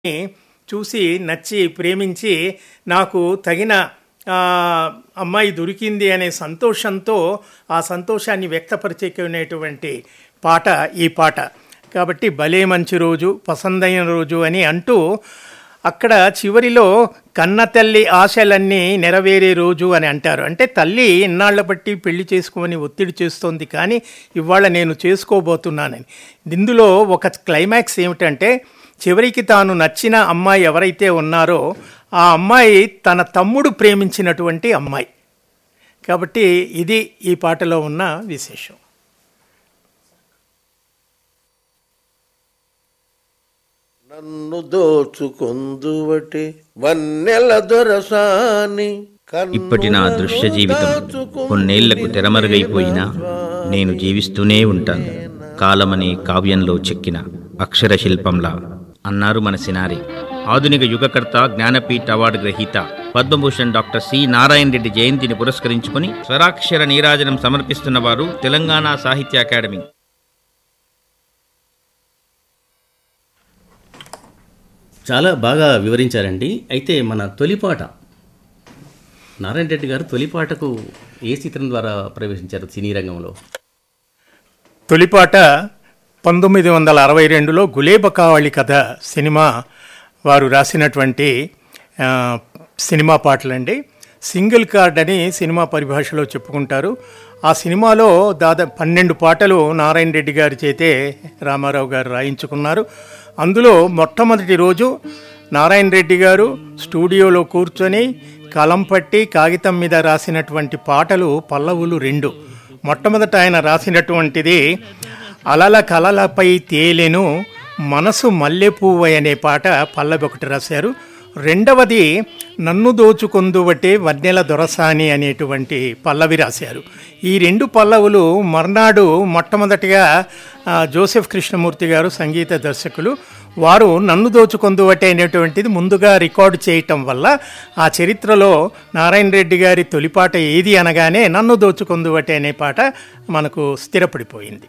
చూసి నచ్చి ప్రేమించి నాకు తగిన ఆ, అమ్మాయి దొరికింది అనే సంతోషంతో ఆ సంతోషాన్ని వ్యక్తపరిచేకునేటువంటి పాట ఈ పాట కాబట్టి భలే మంచి రోజు పసందైన రోజు అని అంటూ అక్కడ చివరిలో కన్న తల్లి ఆశలన్నీ నెరవేరే రోజు అని అంటారు అంటే తల్లి ఇన్నాళ్ల బట్టి పెళ్లి చేసుకోమని ఒత్తిడి చేస్తోంది కానీ ఇవాళ నేను చేసుకోబోతున్నానని ఇందులో ఒక క్లైమాక్స్ ఏమిటంటే చివరికి తాను నచ్చిన అమ్మాయి ఎవరైతే ఉన్నారో ఆ అమ్మాయి తన తమ్ముడు ప్రేమించినటువంటి అమ్మాయి కాబట్టి ఇది ఈ పాటలో ఉన్న విశేషం నన్ను దోచుకొందువటి వన్నెల దొరసాని ఇప్పటి నా దృశ్య జీవితం కొన్నేళ్లకు తెరమరుగైపోయినా నేను జీవిస్తూనే ఉంటాను కాలమనే కావ్యంలో చెక్కిన అక్షర శిల్పంలా అన్నారు మన సినారి ఆధునిక యుగకర్త జ్ఞానపీఠ అవార్డు గ్రహీత పద్మభూషణ్ డాక్టర్ సి నారాయణ రెడ్డి జయంతిని పురస్కరించుకొని స్వరాక్షర నీరాజనం సమర్పిస్తున్న వారు తెలంగాణ సాహిత్య అకాడమీ చాలా బాగా వివరించారండి అయితే మన తొలిపాట నారాయణ రెడ్డి గారు తొలిపాటకు ఏ చిత్రం ద్వారా ప్రవేశించారు సినీ రంగంలో తొలిపాట పంతొమ్మిది వందల అరవై రెండులో గులేబ కావళి కథ సినిమా వారు రాసినటువంటి ఆ, సినిమా పాటలండి సింగిల్ కార్డ్ అని సినిమా పరిభాషలో చెప్పుకుంటారు ఆ సినిమాలో దాదాపు పన్నెండు పాటలు నారాయణ రెడ్డి గారి చేతే రామారావు గారు రాయించుకున్నారు అందులో మొట్టమొదటి రోజు నారాయణ రెడ్డి గారు స్టూడియోలో కూర్చొని కలం పట్టి కాగితం మీద రాసినటువంటి పాటలు పల్లవులు రెండు మొట్టమొదట ఆయన రాసినటువంటిది అలల కలలపై తేలెను మనసు మల్లెపువ్వ అనే పాట పల్లవి ఒకటి రాశారు రెండవది నన్ను దోచుకొందువటే వన్నెల దొరసాని అనేటువంటి పల్లవి రాశారు ఈ రెండు పల్లవులు మర్నాడు మొట్టమొదటిగా ఆ, జోసెఫ్ కృష్ణమూర్తి గారు సంగీత దర్శకులు వారు నన్ను దోచుకొందువటే అనేటువంటిది ముందుగా రికార్డు చేయటం వల్ల ఆ చరిత్రలో నారాయణ రెడ్డి గారి తొలిపాట ఏది అనగానే నన్ను దోచుకొందువటే అనే పాట మనకు స్థిరపడిపోయింది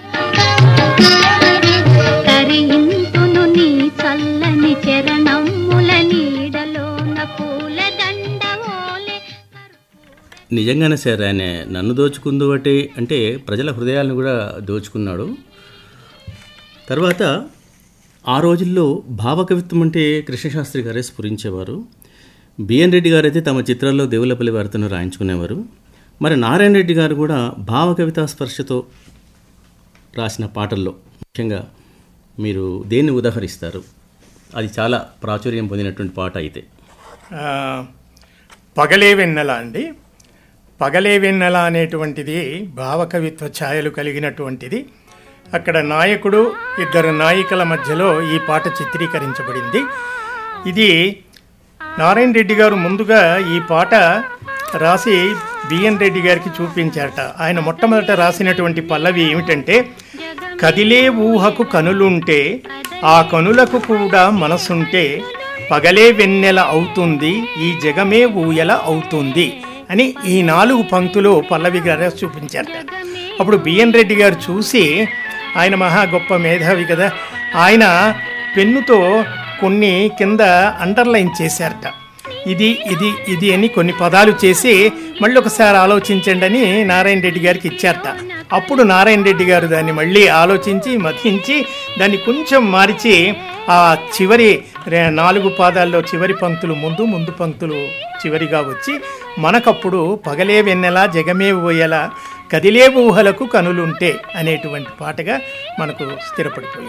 తరింతును నీ చల్లని చరణముల నీడలోన పూల దండవోలే నిజంగానే సార్ ఆయన నన్ను దోచుకుందు అంటే అంటే ప్రజల హృదయాలను కూడా దోచుకున్నాడు తర్వాత ఆ రోజుల్లో భావకవిత్వం అంటే కృష్ణశాస్త్రి గారే స్ఫురించేవారు బిఎన్ రెడ్డి గారు అయితే తమ చిత్రాల్లో దేవులపల్లి వారితో రాయించుకునేవారు మరి నారాయణ రెడ్డి గారు కూడా భావకవితా స్పర్శతో రాసిన పాటల్లో ముఖ్యంగా మీరు దేన్ని ఉదాహరిస్తారు అది చాలా ప్రాచుర్యం పొందినటువంటి పాట అయితే ఆ, పగలే వెన్నెల అండి పగలే వెన్నెల అనేటువంటిది భావకవిత్వ ఛాయలు కలిగినటువంటిది అక్కడ నాయకుడు ఇద్దరు నాయికల మధ్యలో ఈ పాట చిత్రీకరించబడింది ఇది నారాయణ రెడ్డి గారు ముందుగా ఈ పాట రాసి బిఎన్ రెడ్డి గారికి చూపించారట ఆయన మొట్టమొదట రాసినటువంటి పల్లవి ఏమిటంటే కదిలే ఊహకు కనులుంటే ఆ కనులకు కూడా మనసుంటే పగలే వెన్నెల అవుతుంది ఈ జగమే ఊయల అవుతుంది అని ఈ నాలుగు పంక్తులు పల్లవి గారు చూపించారట అప్పుడు బిఎన్ రెడ్డి గారు చూసి ఆయన మహా గొప్ప మేధావి కదా ఆయన పెన్నుతో కొన్ని కింద అండర్లైన్ చేశారట ఇది ఇది ఇది అని కొన్ని పదాలు చేసి మళ్ళీ ఒకసారి ఆలోచించండి అని నారాయణ రెడ్డి గారికి ఇచ్చారట అప్పుడు నారాయణ రెడ్డి గారు దాన్ని మళ్ళీ ఆలోచించి మతించి దాన్ని కొంచెం మార్చి ఆ చివరి రే- నాలుగు పాదాల్లో చివరి పంక్తులు ముందు ముందు పంక్తులు చివరిగా వచ్చి మనకప్పుడు పగలే వెన్నెల జగమే ఊయల కదిలే ఊహలకు కనులుంటే అనేటువంటి పాటగా మనకు స్థిరపడిపోయింది